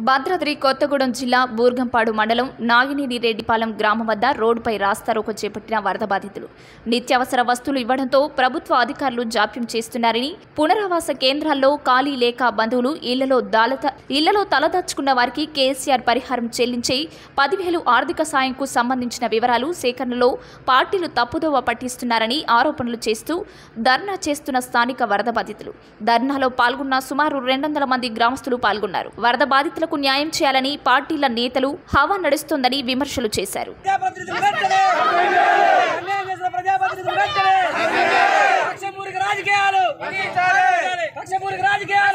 భద్రాద్రి కొత్తగూడెం జిల్లా బూర్గంపాడు మండలం నాగినేని రెడ్డిపాలెం గ్రామం వద్ద రోడ్డుపై రాస్తారోకో చేపట్టిన వరద బాధితులు నిత్యావసర వస్తువులు ఇవ్వడంతో ప్రభుత్వ అధికారులు జాప్యం చేస్తున్నారని పునరావాస కేంద్రాల్లో ఖాళీ లేక బంధువులు ఇళ్లలో దాలత ఇళ్లలో తలదాచుకున్న వారికి కేసీఆర్ పరిహారం చెల్లించే పదివేలు ఆర్థిక సాయంకు సంబంధించిన వివరాలు సేకరణలో పార్టీలు తప్పుదోవ పట్టిస్తున్నారని ఆరోపణలు చేస్తూ ధర్నా చేస్తున్న స్థానిక వరద బాధితులు ధర్నాలో పాల్గొన్న సుమారు రెండు వందల మంది గ్రామస్తులు పాల్గొన్నారు వరద బాధితులకు న్యాయం చేయాలని పార్టీల నేతలు హవా నడుస్తోందని విమర్శలు చేశారు ప్రజాప్రతినిధులు వెంటనే అన్యాయం చేసిన ప్రజాప్రతినిధులు వెంటనే పక్షపూరిక రాజకీయాలు పక్షపూరిక రాజకీయాలు